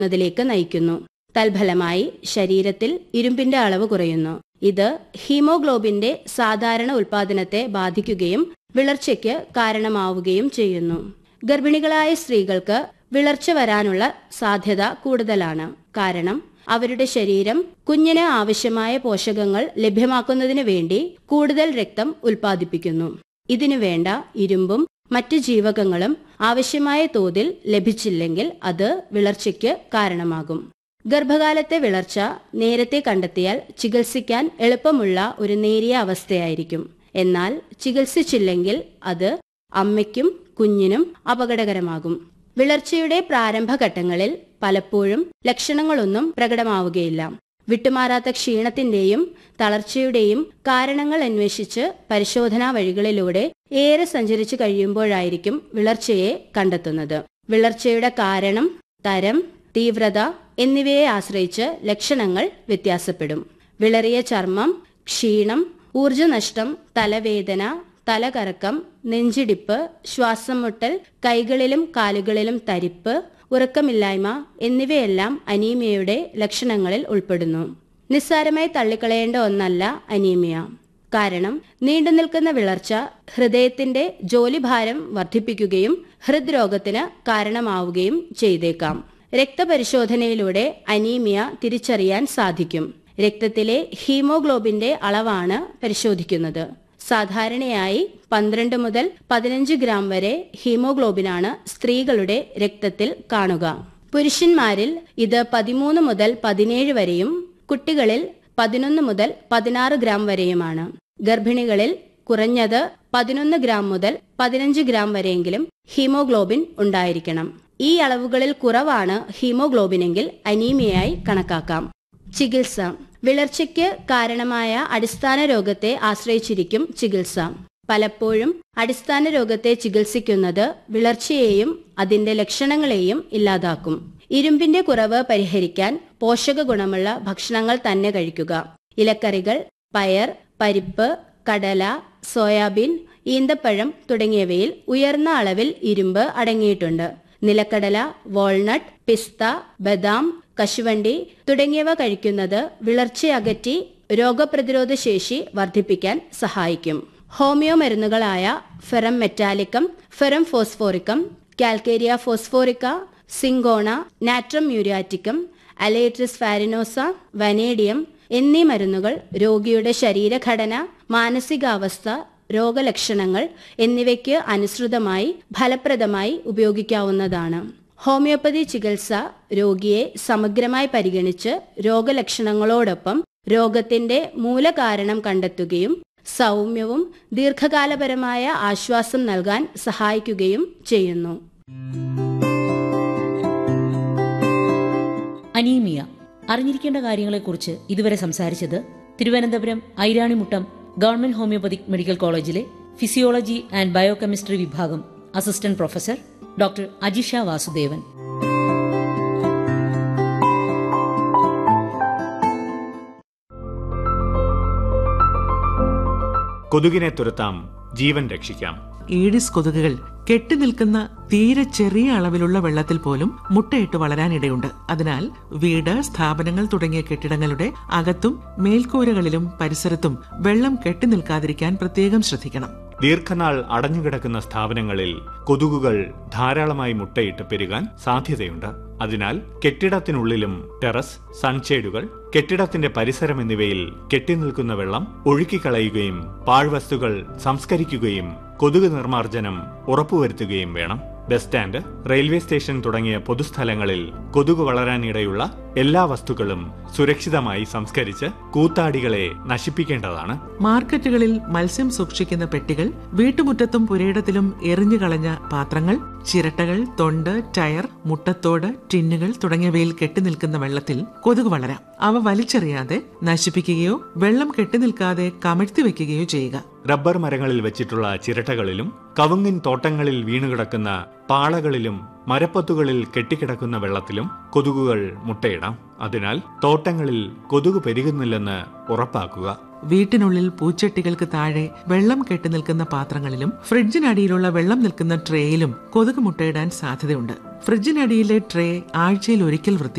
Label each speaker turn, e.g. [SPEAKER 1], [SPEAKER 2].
[SPEAKER 1] ന്നതിലേക്ക് നയിക്കുന്നു തൽഫലമായി ശരീരത്തിൽ ഇരുമ്പിന്റെ അളവ് കുറയുന്നു ഇത് ഹീമോഗ്ലോബിന്റെ സാധാരണ ഉൽപാദനത്തെ ബാധിക്കുകയും വിളർച്ചയ്ക്ക് കാരണമാവുകയും ചെയ്യുന്നു ഗർഭിണികളായ സ്ത്രീകൾക്ക് വിളർച്ച വരാനുള്ള സാധ്യത കൂടുതലാണ് കാരണം അവരുടെ ശരീരം കുഞ്ഞിന് ആവശ്യമായ പോഷകങ്ങൾ ലഭ്യമാക്കുന്നതിന് വേണ്ടി കൂടുതൽ രക്തം ഉൽപ്പാദിപ്പിക്കുന്നു ഇതിനു വേണ്ട ഇരുമ്പും മറ്റ് ജീവകങ്ങളും ആവശ്യമായ തോതിൽ ലഭിച്ചില്ലെങ്കിൽ അത് വിളർച്ചയ്ക്ക് കാരണമാകും ഗർഭകാലത്തെ വിളർച്ച നേരത്തെ കണ്ടെത്തിയാൽ ചികിത്സിക്കാൻ എളുപ്പമുള്ള ഒരു നേരിയ അവസ്ഥയായിരിക്കും എന്നാൽ ചികിത്സിച്ചില്ലെങ്കിൽ അത് അമ്മയ്ക്കും കുഞ്ഞിനും അപകടകരമാകും വിളർച്ചയുടെ പ്രാരംഭഘട്ടങ്ങളിൽ പലപ്പോഴും ലക്ഷണങ്ങളൊന്നും പ്രകടമാവുകയില്ല വിട്ടുമാറാത്ത ക്ഷീണത്തിന്റെയും തളർച്ചയുടെയും കാരണങ്ങൾ അന്വേഷിച്ച് പരിശോധനാ വഴികളിലൂടെ ഏറെ സഞ്ചരിച്ചു കഴിയുമ്പോഴായിരിക്കും വിളർച്ചയെ കണ്ടെത്തുന്നത് വിളർച്ചയുടെ കാരണം തരം തീവ്രത എന്നിവയെ ആശ്രയിച്ച് ലക്ഷണങ്ങൾ വ്യത്യാസപ്പെടും വിളറിയ ചർമ്മം ക്ഷീണം ഊർജനഷ്ടം തലവേദന തലകറക്കം നെഞ്ചിടിപ്പ് ശ്വാസം മുട്ടൽ കൈകളിലും കാലുകളിലും തരിപ്പ് ഉറക്കമില്ലായ്മ എന്നിവയെല്ലാം അനീമിയയുടെ ലക്ഷണങ്ങളിൽ ഉൾപ്പെടുന്നു നിസ്സാരമായി തള്ളിക്കളയേണ്ട ഒന്നല്ല അനീമിയ കാരണം നീണ്ടുനിൽക്കുന്ന വിളർച്ച ഹൃദയത്തിന്റെ ജോലിഭാരം വർദ്ധിപ്പിക്കുകയും ഹൃദ്രോഗത്തിന് കാരണമാവുകയും ചെയ്തേക്കാം രക്തപരിശോധനയിലൂടെ അനീമിയ തിരിച്ചറിയാൻ സാധിക്കും രക്തത്തിലെ ഹീമോഗ്ലോബിന്റെ അളവാണ് പരിശോധിക്കുന്നത് സാധാരണയായി പന്ത്രണ്ട് മുതൽ പതിനഞ്ച് ഗ്രാം വരെ ഹീമോഗ്ലോബിനാണ് സ്ത്രീകളുടെ രക്തത്തിൽ കാണുക പുരുഷന്മാരിൽ ഇത് പതിമൂന്ന് മുതൽ പതിനേഴ് വരെയും കുട്ടികളിൽ പതിനൊന്ന് മുതൽ പതിനാറ് ഗ്രാം വരെയുമാണ് ഗർഭിണികളിൽ കുറഞ്ഞത് പതിനൊന്ന് ഗ്രാം മുതൽ പതിനഞ്ച് ഗ്രാം വരെയെങ്കിലും ഹീമോഗ്ലോബിൻ ഉണ്ടായിരിക്കണം ഈ അളവുകളിൽ കുറവാണ് ഹീമോഗ്ലോബിനെങ്കിൽ അനീമിയായി കണക്കാക്കാം ചികിത്സ വിളർച്ചയ്ക്ക് കാരണമായ അടിസ്ഥാന രോഗത്തെ ആശ്രയിച്ചിരിക്കും ചികിത്സ പലപ്പോഴും അടിസ്ഥാന രോഗത്തെ ചികിത്സിക്കുന്നത് വിളർച്ചയെയും അതിന്റെ ലക്ഷണങ്ങളെയും ഇല്ലാതാക്കും ഇരുമ്പിന്റെ കുറവ് പരിഹരിക്കാൻ പോഷക ഗുണമുള്ള ഭക്ഷണങ്ങൾ തന്നെ കഴിക്കുക ഇലക്കറികൾ പയർ പരിപ്പ് കടല സോയാബീൻ ഈന്തപ്പഴം തുടങ്ങിയവയിൽ ഉയർന്ന അളവിൽ ഇരുമ്പ് അടങ്ങിയിട്ടുണ്ട് നിലക്കടല വാൾനട്ട് പിസ്ത ബദാം കശുവണ്ടി തുടങ്ങിയവ കഴിക്കുന്നത് വിളർച്ചയകറ്റി രോഗപ്രതിരോധ ശേഷി വർദ്ധിപ്പിക്കാൻ സഹായിക്കും ഹോമിയോ മരുന്നുകളായ ferrum metallicum ferrum phosphoricum calcarea phosphorica cinchona natrum muriaticum aletris farinosa vanadium എന്നീ മരുന്നുകൾ രോഗിയുടെ ശരീരഘടന മാനസികാവസ്ഥ രോഗലക്ഷണങ്ങൾ എന്നിവയ്ക്ക് അനുസൃതമായി ഫലപ്രദമായി ഉപയോഗിക്കാവുന്നതാണ് ഹോമിയോപ്പതി ചികിത്സ രോഗിയെ സമഗ്രമായി പരിഗണിച്ച് രോഗലക്ഷണങ്ങളോടൊപ്പം രോഗത്തിന്റെ മൂലകാരണം കണ്ടെത്തുകയും സൗമ്യവും ദീർഘകാലപരമായ ആശ്വാസം നൽകാൻ സഹായിക്കുകയും ചെയ്യുന്നു
[SPEAKER 2] അനീമിയ അറിഞ്ഞിരിക്കേണ്ട കാര്യങ്ങളെക്കുറിച്ച് ഇതുവരെ സംസാരിച്ചത് Thiruvananthapuram Iranimuttam government homoeopathic medical കോളേജിലെ ഫിസിയോളജി ആൻഡ് ബയോകെമിസ്ട്രി വിഭാഗം assistant professor doctor Ajisha Vasudevan
[SPEAKER 3] കൊതുകിനെ തുരത്താം ജീവൻ രക്ഷിക്കാം
[SPEAKER 4] ഈഡിസ് കൊതുകുകൾ കെട്ടിനിൽക്കുന്ന തീരെ ചെറിയ അളവിലുള്ള വെള്ളത്തിൽ പോലും മുട്ടയിട്ട് വളരാനിടയുണ്ട് അതിനാൽ വീട് സ്ഥാപനങ്ങൾ തുടങ്ങിയ കെട്ടിടങ്ങളുടെ അകത്തും മേൽക്കൂരകളിലും പരിസരത്തും വെള്ളം കെട്ടിനിൽക്കാതിരിക്കാൻ പ്രത്യേകം ശ്രദ്ധിക്കണം
[SPEAKER 3] ദീർഘനാൾ അടഞ്ഞുകിടക്കുന്ന സ്ഥാപനങ്ങളിൽ കൊതുകുകൾ ധാരാളമായി മുട്ടയിട്ട് പെരുകാൻ സാധ്യതയുണ്ട് അതിനാൽ കെട്ടിടത്തിനുള്ളിലും ടെറസ് സൺഷേഡുകൾ കെട്ടിടത്തിന്റെ പരിസരം എന്നിവയിൽ കെട്ടിനിൽക്കുന്ന വെള്ളം ഒഴുക്കിക്കളയുകയും പാഴ്വസ്തുക്കൾ സംസ്കരിക്കുകയും കൊതുക് നിർമ്മാർജ്ജനം ഉറപ്പുവരുത്തുകയും വേണം ബസ് സ്റ്റാൻഡ് റെയിൽവേ സ്റ്റേഷൻ തുടങ്ങിയ പൊതുസ്ഥലങ്ങളിൽ കൊതുക് വളരാനിടയുള്ള എല്ലാ വസ്തുക്കളും സുരക്ഷിതമായി സംസ്കരിച്ച് കൂത്താടികളെ നശിപ്പിക്കേണ്ടതാണ്
[SPEAKER 4] മാർക്കറ്റുകളിൽ മത്സ്യം സൂക്ഷിക്കുന്ന പെട്ടികൾ വീട്ടുമുറ്റത്തും പുരയിടത്തിലും എറിഞ്ഞു കളഞ്ഞ പാത്രങ്ങൾ ചിരട്ടകൾ തൊണ്ട് ടയർ മുട്ടത്തോട് ടിന്നുകൾ തുടങ്ങിയവയിൽ കെട്ടിനിൽക്കുന്ന വെള്ളത്തിൽ കൊതുക് വളരാം അവ വലിച്ചെറിയാതെ നശിപ്പിക്കുകയോ വെള്ളം കെട്ടിനിൽക്കാതെ കമഴ്ത്തി വെക്കുകയോ ചെയ്യുക
[SPEAKER 3] റബ്ബർ മരങ്ങളിൽ വെച്ചിട്ടുള്ള ചിരട്ടകളിലും കവുങ്ങിൻ തോട്ടങ്ങളിൽ വീണുകിടക്കുന്ന പാളകളിലും മരപ്പത്തുകളിൽ കെട്ടിക്കിടക്കുന്ന വെള്ളത്തിലും കൊതുകുകൾ മുട്ടയിടാം അതിനാൽ തോട്ടങ്ങളിൽ കൊതുക് പെരുകുന്നില്ലെന്ന് ഉറപ്പാക്കുക
[SPEAKER 4] വീട്ടിനുള്ളിൽ പൂച്ചട്ടികൾക്ക് താഴെ വെള്ളം കെട്ടി നിൽക്കുന്ന പാത്രങ്ങളിലും ഫ്രിഡ്ജിനടിയിലുള്ള വെള്ളം നിൽക്കുന്ന ട്രേയിലും കൊതുക് മുട്ടയിടാൻ സാധ്യതയുണ്ട് ഫ്രിഡ്ജിനടിയിലെ ട്രേ ആഴ്ചയിൽ ഒരിക്കൽ വൃത്തി